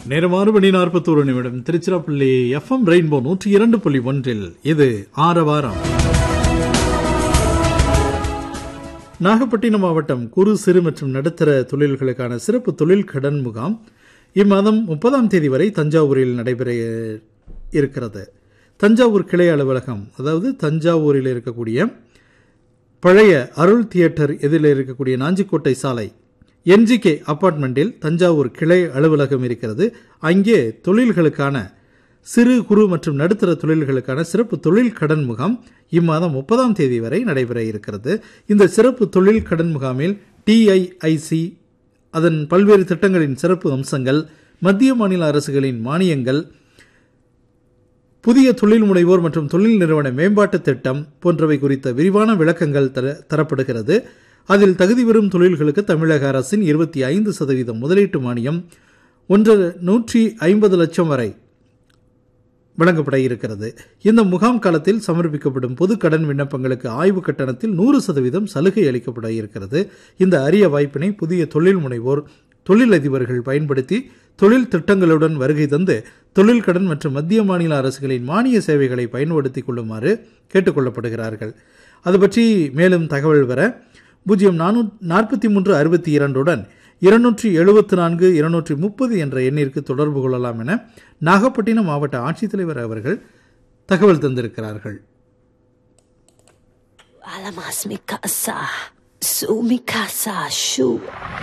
நேரம் ஆறு மணி நாற்பத்தோரு நிமிடம் திருச்சிராப்பள்ளி எஃப்எம் ரெயின்போ நூற்றி இரண்டு புள்ளி ஒன்றில் இது ஆரவாரம் நாகப்பட்டினம் மாவட்டம் குறு சிறு மற்றும் நடுத்தர தொழில்களுக்கான சிறப்பு தொழில் கடன் முகாம் இம்மாதம் முப்பதாம் தேதி வரை தஞ்சாவூரில் நடைபெற இருக்கிறது தஞ்சாவூர் கிளை அலுவலகம் அதாவது தஞ்சாவூரில் இருக்கக்கூடிய பழைய அருள் தியேட்டர் எதிரில் இருக்கக்கூடிய நாஞ்சிக்கோட்டை சாலை என்ஜிகே அபார்ட்மெண்ட்டில் தஞ்சாவூர் கிளை அலுவலகம் இருக்கிறது அங்கே தொழில்களுக்கான சிறு குறு மற்றும் நடுத்தர தொழில்களுக்கான சிறப்பு தொழில் கடன் முகாம் இம்மாதம் முப்பதாம் தேதி வரை நடைபெற இருக்கிறது இந்த சிறப்பு தொழில் கடன் முகாமில் டிஐஐசி அதன் பல்வேறு திட்டங்களின் சிறப்பு அம்சங்கள் மத்திய மாநில அரசுகளின் மானியங்கள் புதிய தொழில் முனைவோர் மற்றும் தொழில் நிறுவன மேம்பாட்டு திட்டம் போன்றவை குறித்த விரிவான விளக்கங்கள் தர தரப்படுகிறது அதில் தகுதி பெறும் தொழில்களுக்கு தமிழக அரசின் இருபத்தி ஐந்து சதவீதம் முதலீட்டு மானியம் ஒன்றரை நூற்றி ஐம்பது லட்சம் வரை வழங்கப்பட இருக்கிறது இந்த முகாம் காலத்தில் சமர்ப்பிக்கப்படும் பொது கடன் விண்ணப்பங்களுக்கு ஆய்வு கட்டணத்தில் நூறு சதவீதம் சலுகை அளிக்கப்பட இருக்கிறது இந்த அரிய வாய்ப்பினை புதிய தொழில் முனைவோர் தொழிலதிபர்கள் பயன்படுத்தி தொழில் திட்டங்களுடன் வருகை தந்து தொழில் கடன் மற்றும் மத்திய மாநில அரசுகளின் மானிய சேவைகளை பயன்படுத்திக் கொள்ளுமாறு கேட்டுக்கொள்ளப்படுகிறார்கள் அது பற்றி மேலும் தகவல் வர பூஜ்ஜியம் நானூ நாற்பத்தி மூன்று அறுபத்தி இரண்டுடன் இருநூற்றி எழுபத்தி நான்கு இருநூற்றி முப்பது என்ற எண்ணிற்கு தொடர்பு கொள்ளலாம் என நாகப்பட்டினம் மாவட்ட ஆட்சித்தலைவர் அவர்கள் தகவல் தந்திருக்கிறார்கள் Alamas mi casa, su mi casa, shu.